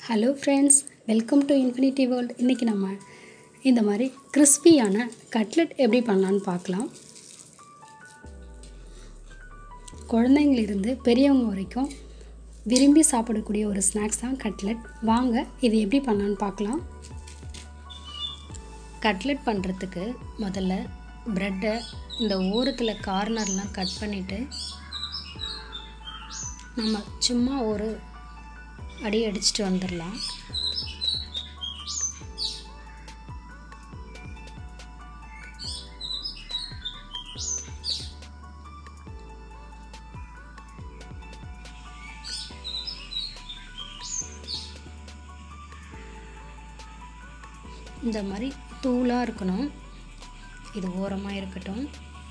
hello friends welcome to infinity world இன்றைக்கி நம்ம இந்த மாதிரி கிறிஸ்பியான கட்லெட் எப்படி பண்ணலான்னு பார்க்கலாம் குழந்தைங்களிருந்து பெரியவங்க வரைக்கும் விரும்பி சாப்பிடக்கூடிய ஒரு ஸ்நாக்ஸ் தான் கட்லெட் வாங்க இது எப்படி பண்ணலான்னு பார்க்கலாம் கட்லெட் பண்ணுறதுக்கு முதல்ல ப்ரெட்டை இந்த ஓரத்தில் கார்னர்லாம் கட் பண்ணிவிட்டு நம்ம சும்மா ஒரு அடி அடிச்சுட்டு வந்துடலாம் இந்த மாதிரி தூளாக இருக்கணும் இது ஓரமாக இருக்கட்டும்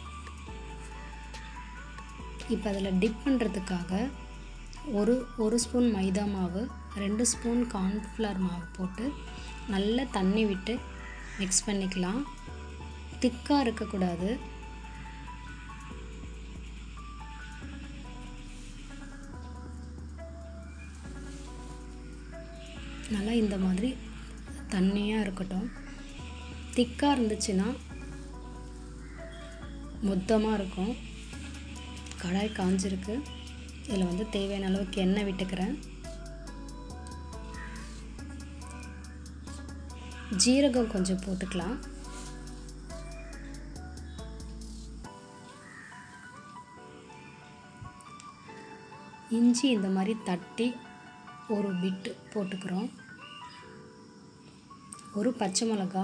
இப்போ அதில் டிப் பண்ணுறதுக்காக ஒரு ஒரு ஸ்பூன் மைதா மாவு ரெண்டு ஸ்பூன் கார்ன்ஃப்ளவர் மாவு போட்டு நல்லா தண்ணி விட்டு மிக்ஸ் பண்ணிக்கலாம் திக்காக இருக்கக்கூடாது நல்லா இந்த மாதிரி தண்ணியாக இருக்கட்டும் திக்காக இருந்துச்சுன்னா மொத்தமாக இருக்கும் கடாய் காஞ்சிருக்கு இதில் வந்து தேவையான அளவுக்கு எண்ணெய் விட்டுக்கிறேன் ஜீரகம் கொஞ்சம் போட்டுக்கலாம் இஞ்சி இந்த மாதிரி தட்டி ஒரு பிட்டு போட்டுக்கிறோம் ஒரு பச்சை மிளகா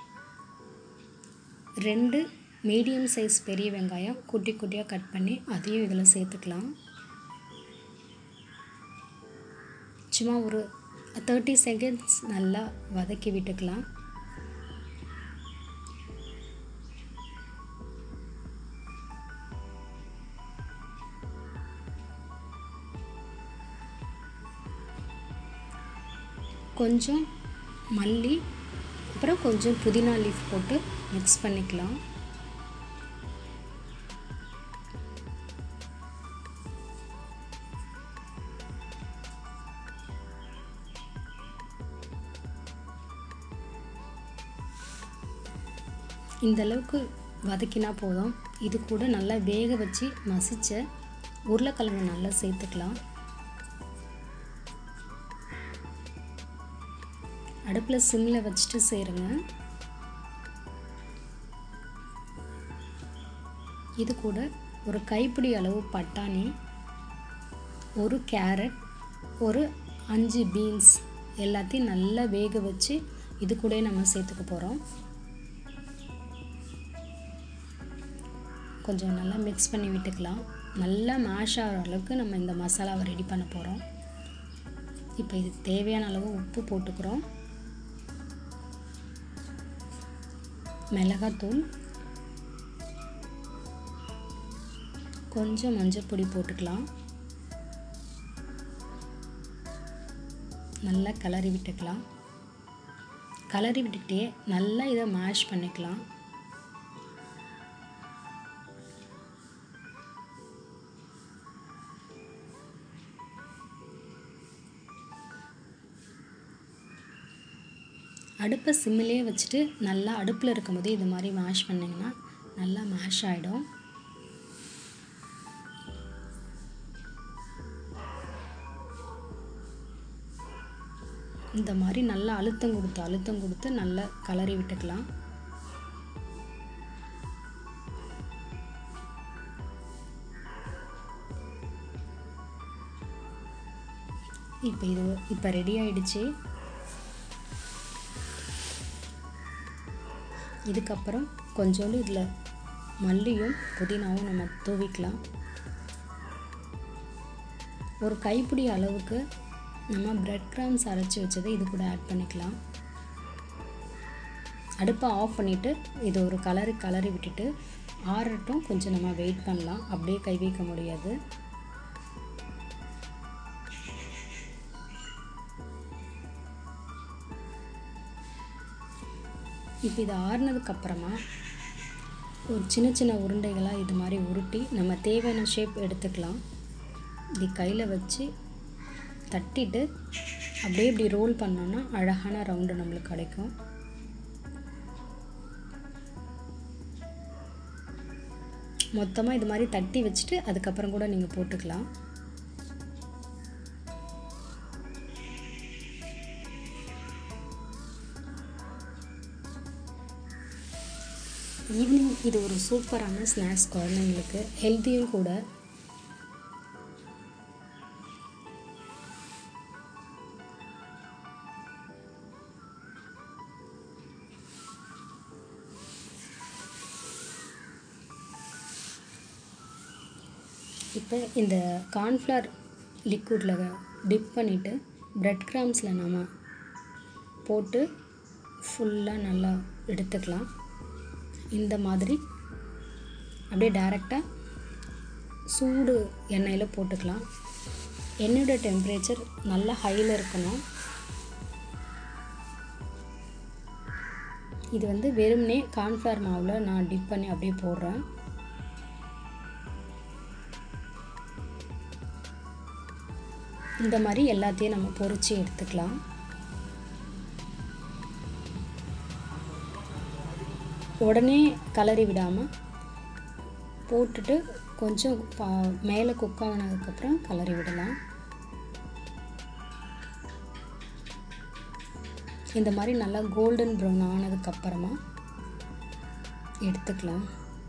ரெண்டு மீடியம் சைஸ் பெரிய வெங்காயம் குட்டி குட்டியாக கட் பண்ணி அதையும் இதில் சேர்த்துக்கலாம் சும்மா ஒரு தேர்ட்டி செகண்ட்ஸ் நல்லா வதக்கி விட்டுக்கலாம் கொஞ்சம் மல்லி அப்புறம் கொஞ்சம் புதினா லீஃப் போட்டு மிக்ஸ் பண்ணிக்கலாம் இந்த அளவுக்கு வதக்கினா போதும் இது கூட நல்லா வேக வச்சு மசிச்ச உருளைக்கிழங்கு நல்லா சேர்த்துக்கலாம் அடுப்பில் சிம்மில் வச்சுட்டு சேருங்க இது கூட ஒரு கைப்பிடி அளவு பட்டாணி ஒரு கேரட் ஒரு அஞ்சு பீன்ஸ் எல்லாத்தையும் நல்லா வேக வச்சு இது கூட நம்ம சேர்த்துக்க போகிறோம் கொஞ்சம் நல்லா மிக்ஸ் பண்ணி விட்டுக்கலாம் நல்லா மேஷ் ஆகிற அளவுக்கு நம்ம இந்த மசாலாவை ரெடி பண்ண போகிறோம் இப்போ இதுக்கு தேவையான அளவு உப்பு போட்டுக்கிறோம் மிளகாத்தூள் கொஞ்சம் மஞ்சள் பொடி போட்டுக்கலாம் நல்லா கலரி விட்டுக்கலாம் கலரி விட்டுட்டே நல்லா இதை மேஷ் பண்ணிக்கலாம் அடுப்பை சிம்மிலே வச்சுட்டு நல்லா அடுப்பில் இருக்கும்போது இது மாதிரி மேஷ் பண்ணிங்கன்னா நல்லா மேஷ் ஆகிடும் இந்த மாதிரி நல்லா அழுத்தம் கொடுத்து அழுத்தம் கொடுத்து நல்லா கலரி விட்டுக்கலாம் இப்போ இது இப்போ ரெடி ஆயிடுச்சு இதுக்கப்புறம் கொஞ்சோண்டு இதில் மல்லியும் புதினாவும் நம்ம தூவிக்கலாம் ஒரு கைப்பிடி அளவுக்கு நம்ம ப்ரெட் க்ராம்ஸ் அரைச்சி வச்சதை இது கூட ஆட் பண்ணிக்கலாம் அடுப்பை ஆஃப் பண்ணிவிட்டு இது ஒரு கலரு கலரி விட்டுட்டு ஆறட்டும் கொஞ்சம் நம்ம வெயிட் பண்ணலாம் அப்படியே கை வைக்க முடியாது இப்போ இது ஆறுனதுக்கப்புறமா ஒரு சின்ன சின்ன உருண்டைகளாக இது மாதிரி உருட்டி நம்ம தேவையான ஷேப் எடுத்துக்கலாம் இப்படி கையில் வச்சு தட்டிட்டு அப்படியே இப்படி ரோல் பண்ணோன்னா அழகான ரவுண்டு நம்மளுக்கு கிடைக்கும் மொத்தமாக இது மாதிரி தட்டி வச்சுட்டு அதுக்கப்புறம் கூட நீங்கள் போட்டுக்கலாம் ஈவினிங் இது ஒரு சூப்பரான ஸ்நாக்ஸ் குழந்தைங்களுக்கு ஹெல்த்தியும் கூட இப்போ இந்த கார்ன்ஃப்ளவர் லிக்விடில் டிப் பண்ணிவிட்டு ப்ரெட் கிராம்ஸில் நம்ம போட்டு ஃபுல்லாக நல்லா எடுத்துக்கலாம் இந்த மாதிரி அப்படியே டைரெக்டாக சூடு எண்ணெயில் போட்டுக்கலாம் எண்ணெயோட டெம்பரேச்சர் நல்லா ஹையில் இருக்கணும் இது வந்து வெறுமனே கார்ன்ஃப்ளவர் மாவில் நான் டிப் பண்ணி அப்படியே போடுறேன் இந்த மாதிரி எல்லாத்தையும் நம்ம பொறிச்சு எடுத்துக்கலாம் உடனே கலரி விடாமல் போட்டுட்டு கொஞ்சம் பா மேலே குக் ஆனதுக்கப்புறம் கலரி விடலாம் இந்த மாதிரி நல்லா கோல்டன் ப்ரௌன் ஆனதுக்கப்புறமா எடுத்துக்கலாம்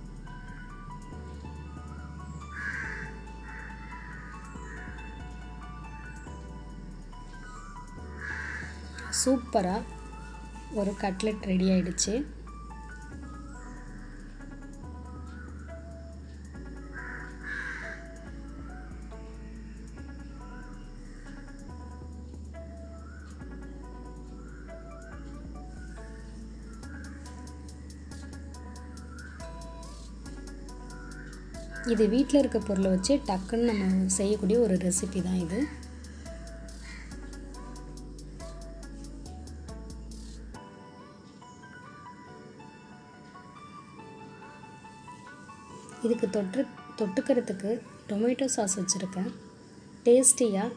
சூப்பராக ஒரு கட்லெட் ரெடி ஆயிடுச்சு இது வீட்டில் இருக்க பொருளை வச்சு டக்குன்னு நம்ம செய்யக்கூடிய ஒரு ரெசிபி தான் இது இதுக்கு தொட்டு தொட்டுக்கிறதுக்கு டொமேட்டோ சாஸ் வச்சுருக்கேன் டேஸ்டியாக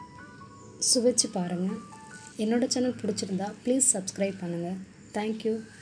சுவைச்சு பாருங்கள் என்னோடய சேனல் பிடிச்சிருந்தா ப்ளீஸ் சப்ஸ்கிரைப் பண்ணுங்கள் தேங்க்யூ